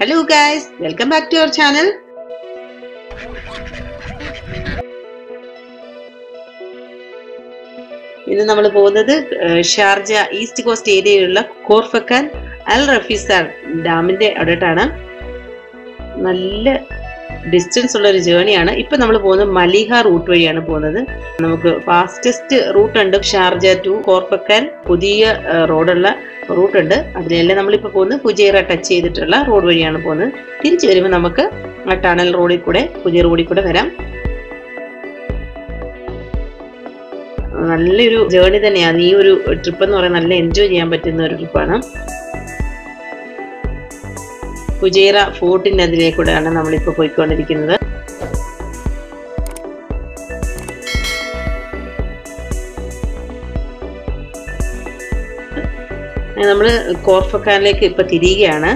hello guys welcome back to our channel ഇന്ന് നമ്മൾ പോകുന്നത് ഏഹ്, ഷാർജ ഈസ്റ്റ് കോസ്റ്റ് ഏരിയയിലുള്ള കോർഫക്കാൻ അൽ റഫീസ ഡാമിന്റെ അവിടെട്ടാണ് നല്ല ഡിസ്റ്റൻസ് ഉള്ള ഒരു ജേണിയാണ് ഇപ്പൊ നമ്മൾ പോകുന്നത് മലിഹ റൂട്ട് വഴിയാണ് പോകുന്നത് നമുക്ക് ഫാസ്റ്റസ്റ്റ് റൂട്ട് ഉണ്ട് ഷാർജ ടു കോർഫക്കാൻ പുതിയ റോഡുള്ള റൂട്ട് ഉണ്ട് അതിലെല്ലാം നമ്മളിപ്പോൾ പോകുന്നത് ഫുജൈറ ടച്ച് ചെയ്തിട്ടുള്ള റോഡ് വഴിയാണ് പോകുന്നത് തിരിച്ചു വരുമ്പോൾ നമുക്ക് ആ ടണൽ റോഡിൽ കൂടെ പുതിയ റോഡിൽ കൂടെ വരാം നല്ലൊരു ജേണി തന്നെയാണ് ഈ ഒരു ട്രിപ്പ് എന്ന് പറയുന്നത് നല്ല എൻജോയ് ചെയ്യാൻ പറ്റുന്ന ഒരു ട്രിപ്പാണ് ഫുജൈറ ഫോർട്ടിന്റെ അതിലേക്കൂടെയാണ് നമ്മളിപ്പോൾ പോയിക്കൊണ്ടിരിക്കുന്നത് നമ്മൾ കോർഫക്കാനിലേക്ക് ഇപ്പൊ തിരിയുകയാണ്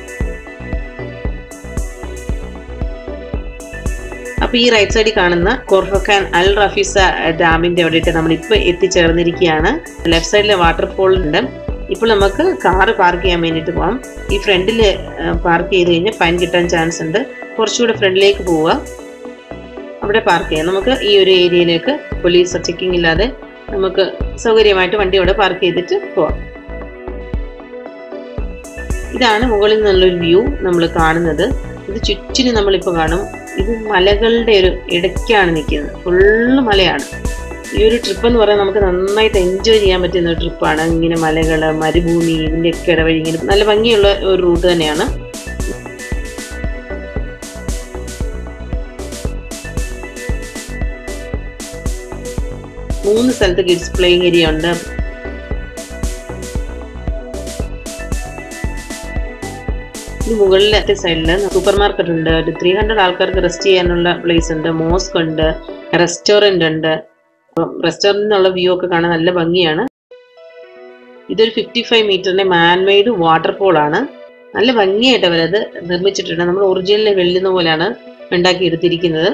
അപ്പൊ ഈ റൈറ്റ് സൈഡിൽ കാണുന്ന കോർഫക്കാൻ അൽ റഫീസ ഡാമിന്റെ അവിടെയിട്ട് നമ്മൾ ഇപ്പൊ എത്തിച്ചേർന്നിരിക്കുകയാണ് ലെഫ്റ്റ് സൈഡിലെ വാട്ടർഫോൾ ഉണ്ട് ഇപ്പോൾ നമുക്ക് കാറ് പാർക്ക് ചെയ്യാൻ വേണ്ടിയിട്ട് പോകാം ഈ ഫ്രണ്ടിൽ പാർക്ക് ചെയ്ത് കഴിഞ്ഞാൽ ഫൈൻ കിട്ടാൻ ചാൻസ് ഉണ്ട് കുറച്ചുകൂടെ ഫ്രണ്ടിലേക്ക് പോവുക അവിടെ പാർക്ക് ചെയ്യാം നമുക്ക് ഈ ഒരു ഏരിയയിലേക്ക് പോലീസ് ചെക്കിംഗ് ഇല്ലാതെ നമുക്ക് സൗകര്യമായിട്ട് വണ്ടി അവിടെ പാർക്ക് ചെയ്തിട്ട് പോവാം ഇതാണ് മുകളിൽ നിന്നുള്ളൊരു വ്യൂ നമ്മൾ കാണുന്നത് ഇത് ചുറ്റിന് നമ്മളിപ്പോൾ കാണും ഇത് മലകളുടെ ഒരു ഇടയ്ക്കാണ് നിൽക്കുന്നത് ഫുള്ള് മലയാണ് ഈ ഒരു ട്രിപ്പ് എന്ന് പറയാൻ നമുക്ക് നന്നായിട്ട് എൻജോയ് ചെയ്യാൻ പറ്റുന്ന ഒരു ട്രിപ്പാണ് ഇങ്ങനെ മലകൾ മരുഭൂമി ഇതിൻ്റെയൊക്കെ ഇടവഴി ഇങ്ങനെ നല്ല ഭംഗിയുള്ള ഒരു റൂട്ട് തന്നെയാണ് മൂന്ന് സ്ഥലത്ത് കിഡ്സ് പ്ലേയിങ് ഏരിയ ഉണ്ട് ഈ മുകളിലത്തെ സൈഡിൽ സൂപ്പർ മാർക്കറ്റ് ഉണ്ട് ഒരു ത്രീ ഹൺഡ്രഡ് ആൾക്കാർക്ക് റെസ്റ്റ് ചെയ്യാനുള്ള പ്ലേസ് ഉണ്ട് മോസ്ക് ഉണ്ട് റെസ്റ്റോറന്റ് ഉണ്ട് റെസ്റ്റോറന്റിനുള്ള വ്യൂ ഒക്കെ കാണാൻ നല്ല ഭംഗിയാണ് ഇതൊരു ഫിഫ്റ്റി ഫൈവ് മീറ്ററിന്റെ മാൻമെയ്ഡ് വാട്ടർഫോൾ ആണ് നല്ല ഭംഗിയായിട്ട് അവരത് നിർമ്മിച്ചിട്ടുണ്ട് നമ്മൾ ഒറിജിനലിൽ വെള്ളുന്ന പോലെയാണ് ഉണ്ടാക്കി എടുത്തിരിക്കുന്നത്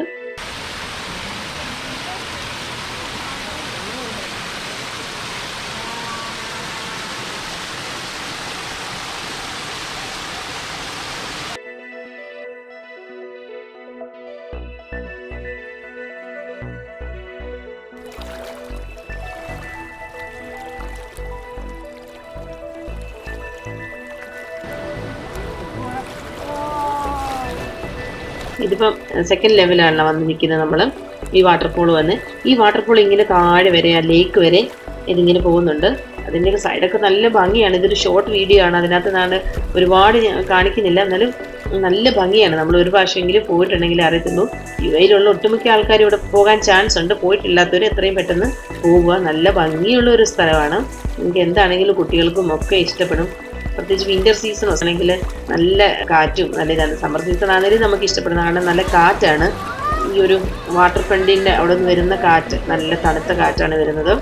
ഇതിപ്പം സെക്കൻഡ് ലെവലാണ് വന്നിരിക്കുന്നത് നമ്മൾ ഈ വാട്ടർഫോൾ വന്ന് ഈ വാട്ടർഫോൾ ഇങ്ങനെ താഴെ വരെ ആ ലേക്ക് വരെ ഇതിങ്ങനെ പോകുന്നുണ്ട് അതിൻ്റെയൊക്കെ സൈഡൊക്കെ നല്ല ഭംഗിയാണ് ഇതൊരു ഷോർട്ട് വീഡിയോ ആണ് അതിനകത്ത് ഞാൻ ഒരുപാട് ഞാൻ കാണിക്കുന്നില്ല എന്നാലും നല്ല ഭംഗിയാണ് നമ്മൾ ഒരു പ്രാവശ്യമെങ്കിലും പോയിട്ടുണ്ടെങ്കിൽ അറിയത്തുള്ളൂ ഇവയിലുള്ള ഒട്ടുമിക്ക ആൾക്കാർ ഇവിടെ പോകാൻ ചാൻസ് ഉണ്ട് പോയിട്ടില്ലാത്തവർ എത്രയും പെട്ടെന്ന് പോവുക നല്ല ഭംഗിയുള്ള ഒരു സ്ഥലമാണ് എനിക്ക് എന്താണെങ്കിലും കുട്ടികൾക്കും ഒക്കെ ഇഷ്ടപ്പെടും പ്രത്യേകിച്ച് വിന്റർ സീസൺ ആണെങ്കിൽ നല്ല കാറ്റും നല്ല ഇതാണ് സമ്മർ സീസൺ ആണെങ്കിലും നമുക്ക് ഇഷ്ടപ്പെടുന്ന കാരണം നല്ല കാറ്റാണ് ഈ ഒരു വാട്ടർ ഫ്രണ്ടിൻ്റെ അവിടെ നിന്ന് വരുന്ന കാറ്റ് നല്ല തണുത്ത കാറ്റാണ് വരുന്നത്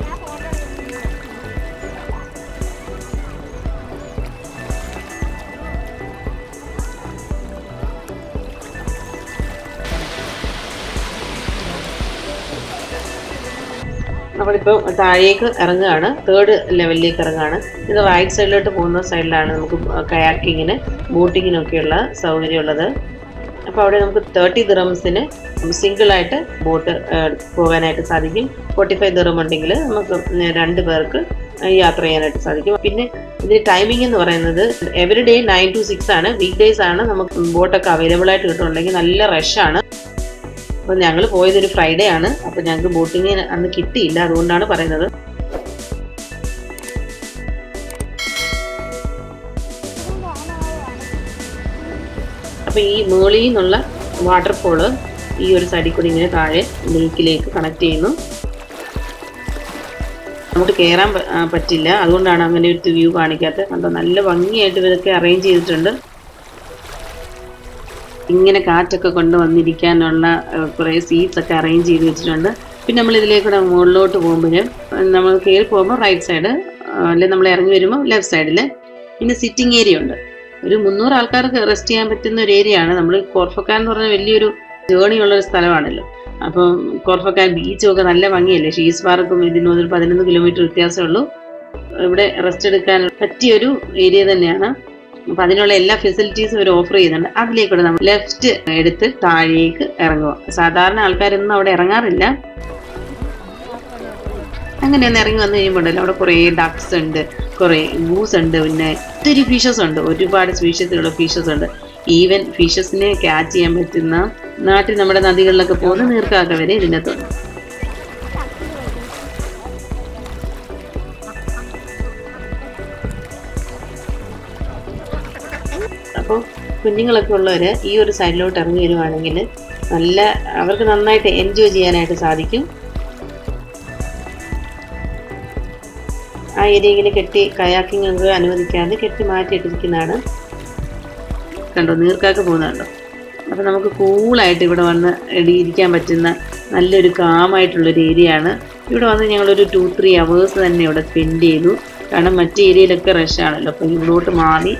നമ്മളിപ്പോൾ താഴേക്ക് ഇറങ്ങുകയാണ് തേർഡ് ലെവലിലേക്ക് ഇറങ്ങുകയാണ് ഇത് റൈറ്റ് സൈഡിലോട്ട് പോകുന്ന സൈഡിലാണ് നമുക്ക് കയാക്കിങ്ങിന് ബോട്ടിങ്ങിനൊക്കെയുള്ള സൗകര്യമുള്ളത് അപ്പോൾ അവിടെ നമുക്ക് തേർട്ടി ദിറംസിന് സിംഗിളായിട്ട് ബോട്ട് പോകാനായിട്ട് സാധിക്കും ഫോർട്ടി ഫൈവ് ദിറം ഉണ്ടെങ്കിൽ നമുക്ക് രണ്ട് പേർക്ക് യാത്ര ചെയ്യാനായിട്ട് സാധിക്കും പിന്നെ ഇതിന് ടൈമിംഗ് എന്ന് പറയുന്നത് every day nine to six ആണ് വീക്ക് ഡേയ്സ് ആണ് നമുക്ക് ബോട്ടൊക്കെ അവൈലബിൾ ആയിട്ട് കിട്ടുന്നുണ്ടെങ്കിൽ നല്ല റഷാണ് അപ്പോൾ ഞങ്ങൾ പോയത് ഒരു ഫ്രൈഡേ ആണ് അപ്പോൾ ഞങ്ങൾക്ക് ബോട്ടിങ് അന്ന് കിട്ടിയില്ല അതുകൊണ്ടാണ് പറയുന്നത് അപ്പോൾ ഈ മുകളിൽ നിന്നുള്ള വാട്ടർഫോള് ഈ ഒരു സൈഡിൽ കൂടി ഇങ്ങനെ താഴെ ലേക്കിലേക്ക് കണക്ട് ചെയ്യുന്നു നമുക്ക് കയറാൻ പ- ആ, പറ്റില്ല അതുകൊണ്ടാണ് അങ്ങനെ ഒരു വ്യൂ കാണിക്കാത്തത് കണ്ടോ നല്ല ഭംഗിയായിട്ട് ഇതൊക്കെ അറേഞ്ച് ചെയ്തിട്ടുണ്ട് ഇങ്ങനെ കാറ്റൊക്കെ കൊണ്ട് വന്നിരിക്കാനുള്ള കുറേ സീറ്റ്സ് ഒക്കെ അറേഞ്ച് ചെയ്ത് വെച്ചിട്ടുണ്ട് പിന്നെ നമ്മൾ ഇതിലേക്കൂടെ മുകളിലോട്ട് പോകുമ്പോൾ നമ്മൾ കയറി പോകുമ്പോൾ റൈറ്റ് സൈഡ് അല്ലെങ്കിൽ നമ്മൾ ഇറങ്ങി വരുമ്പോൾ ലെഫ്റ്റ് സൈഡിൽ പിന്നെ സിറ്റിംഗ് ഏരിയ ഉണ്ട് ഒരു മുന്നൂറ് ആൾക്കാർക്ക് റെസ്റ്റ് ചെയ്യാൻ പറ്റുന്ന ഒരു ഏരിയ ആണ് നമ്മൾ കോർഫക്കാൻ എന്ന് പറഞ്ഞ വലിയൊരു ജേണി ഉള്ള ഒരു സ്ഥലമാണല്ലോ അപ്പം കോർഫക്കാൻ ബീച്ചും ഒക്കെ നല്ല ഭംഗിയല്ലേ ഷീസ് പാർക്കും ഇതിനും ഒരു പതിനൊന്ന് കിലോമീറ്റർ വ്യത്യാസമേ ഉള്ളൂ ഇവിടെ റെസ്റ്റ് എടുക്കാൻ പറ്റിയൊരു ഏരിയ തന്നെയാണ് അപ്പൊ അതിനുള്ള എല്ലാ ഫെസിലിറ്റീസും ഇവർ ഓഫർ ചെയ്യുന്നുണ്ട് അതിലേക്കൂടെ നമ്മൾ ലെഫ്റ്റ് എടുത്ത് താഴേക്ക് ഇറങ്ങുക സാധാരണ ആൾക്കാരൊന്നും അവിടെ ഇറങ്ങാറില്ല അങ്ങനെ ഒന്ന് ഇറങ്ങി വന്നു കഴിയുമ്പോണ്ടല്ലോ അവിടെ കുറേ ഡക്സ് ഉണ്ട് കുറേ ഗൂസ് ഉണ്ട് പിന്നെ ഒത്തിരി ഫിഷസ് ഉണ്ട് ഒരുപാട് സ്പീഷ്യസിലുള്ള ഫിഷസ് ഉണ്ട് ഈവൻ ഫിഷസിനെ ക്യാച്ച് ചെയ്യാൻ പറ്റുന്ന നാട്ടിൽ നമ്മുടെ നദികളിലൊക്കെ പോകുന്ന നീർക്കാക്ക വരെ ഇതിനകത്തുണ്ട് അപ്പോൾ കുഞ്ഞുങ്ങളൊക്കെ ഉള്ളവർ ഈ ഒരു സൈഡിലോട്ട് ഇറങ്ങി വരുവാണെങ്കിൽ നല്ല അവർക്ക് നന്നായിട്ട് എൻജോയ് ചെയ്യാനായിട്ട് സാധിക്കും ആ ഏരിയ ഇങ്ങനെ കെട്ടി കയാക്കിംഗ് ഒക്കെ അനുവദിക്കാതെ കെട്ടി മാറ്റിയിട്ടിരിക്കുന്നതാണ് കണ്ടോ നീർക്കാക്ക പോകുന്നുണ്ടോ അപ്പം നമുക്ക് കൂളായിട്ട് ഇവിടെ വന്ന് ഇടി- ഇരിക്കാൻ പറ്റുന്ന നല്ലൊരു കാമായിട്ടുള്ളൊരു ഏരിയ ആണ് ഇവിടെ വന്ന് ഞങ്ങളൊരു ടു ത്രീ അവേഴ്സ് തന്നെ ഇവിടെ സ്പെൻഡ് ചെയ്തു കാരണം മറ്റു ഏരിയയിലൊക്കെ റഷ് ആണല്ലോ അപ്പം ഇവിടോട്ട് മാറി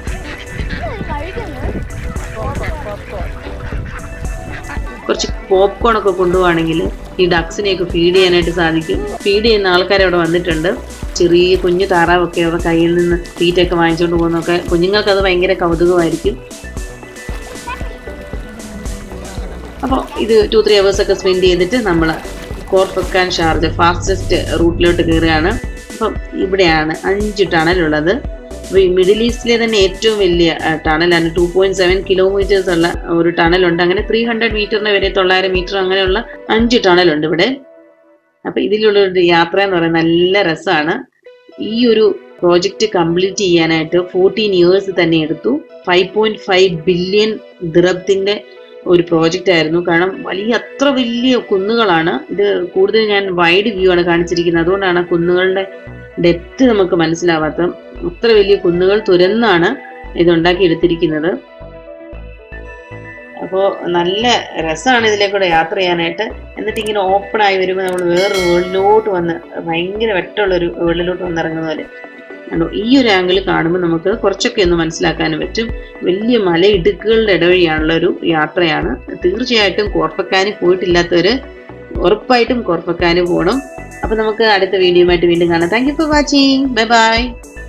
കുറച്ച് പോപ്കോൺ ഒക്കെ കൊണ്ടുപോവാണെങ്കിൽ ഈ ഡക്സിനെയൊക്കെ ഫീഡ് ചെയ്യാനായിട്ട് സാധിക്കും ഫീഡ് ചെയ്യുന്ന ആൾക്കാർ അവിടെ വന്നിട്ടുണ്ട് ചെറിയ കുഞ്ഞു താറാവൊക്കെ അവരുടെ കയ്യിൽ നിന്ന് തീറ്റയൊക്കെ വാങ്ങിച്ചുകൊണ്ട് പോകുന്നതൊക്കെ കുഞ്ഞുങ്ങൾക്ക് അത് ഭയങ്കര കൗതുകമായിരിക്കും അപ്പോൾ ഇത് ടു ത്രീ അവേഴ്സ് ഒക്കെ സ്പെൻഡ് ചെയ്തിട്ട് നമ്മൾ കോർഫക്കാൻ ഷാർജ ഫാസ്റ്റസ്റ്റ് റൂട്ടിലോട്ട് കയറുകയാണ് അപ്പം ഇവിടെയാണ് അഞ്ച് ടണലുള്ളത് അപ്പോൾ ഈ മിഡിൽ ഈസ്റ്റിലെ തന്നെ ഏറ്റവും വലിയ ടണലാണ് ടു പോയിന്റ് സെവൻ കിലോമീറ്റേഴ്സ് ഉള്ള ഒരു ടണലുണ്ട് അങ്ങനെ ത്രീ ഹൺഡ്രഡ് മീറ്ററിന് വരെ തൊള്ളായിരം മീറ്റർ അങ്ങനെയുള്ള അഞ്ച് ടണലുണ്ട് ഇവിടെ അപ്പൊ ഇതിലുള്ള ഒരു യാത്ര എന്ന് പറയുന്നത് നല്ല രസമാണ് ഈ ഒരു പ്രോജക്റ്റ് കംപ്ലീറ്റ് ചെയ്യാനായിട്ട് ഫോർട്ടീൻ ഇയേഴ്സ് തന്നെ എടുത്തു ഫൈവ് പോയിന്റ് ഫൈവ് ബില്യൺ ദിറത്തിന്റെ ഒരു പ്രോജക്റ്റ് ആയിരുന്നു കാരണം വലിയ അത്ര വലിയ കുന്നുകളാണ് ഇത് കൂടുതൽ ഞാൻ വൈഡ് വ്യൂ ആണ് കാണിച്ചിരിക്കുന്നത് അതുകൊണ്ടാണ് ആ കുന്നുകളുടെ ഡെപ്ത് നമുക്ക് മനസ്സിലാവാത്ത അത്ര വലിയ കുന്നുകൾ തുരന്നാണ് ഇത് ഉണ്ടാക്കി എടുത്തിരിക്കുന്നത് അപ്പോൾ നല്ല രസമാണ് ഇതിലേക്കൂടെ യാത്ര ചെയ്യാനായിട്ട് എന്നിട്ട് ഇങ്ങനെ ഓപ്പൺ ആയി വരുമ്പോൾ നമ്മൾ വേറൊരു വേൾഡിലോട്ട് വന്ന് ഭയങ്കര വെട്ടമുള്ളൊരു വേൾഡിലോട്ട് വന്നിറങ്ങുന്ന പോലെ കണ്ടോ ഈ ഒരു ആംഗിൾ കാണുമ്പോൾ നമുക്ക് കുറച്ചൊക്കെ ഒന്ന് മനസ്സിലാക്കാനും പറ്റും വലിയ മലയിടുക്കുകളുടെ ഇടവഴിയാണുള്ള ഒരു യാത്രയാണ് തീർച്ചയായിട്ടും കോർപ്പക്കാനി പോയിട്ടില്ലാത്തവര് ഉറപ്പായിട്ടും കോർപ്പക്കാനി പോകണം അപ്പൊ നമുക്ക് അടുത്ത വീഡിയോയുമായിട്ട് വീണ്ടും കാണാം thank you for watching bye by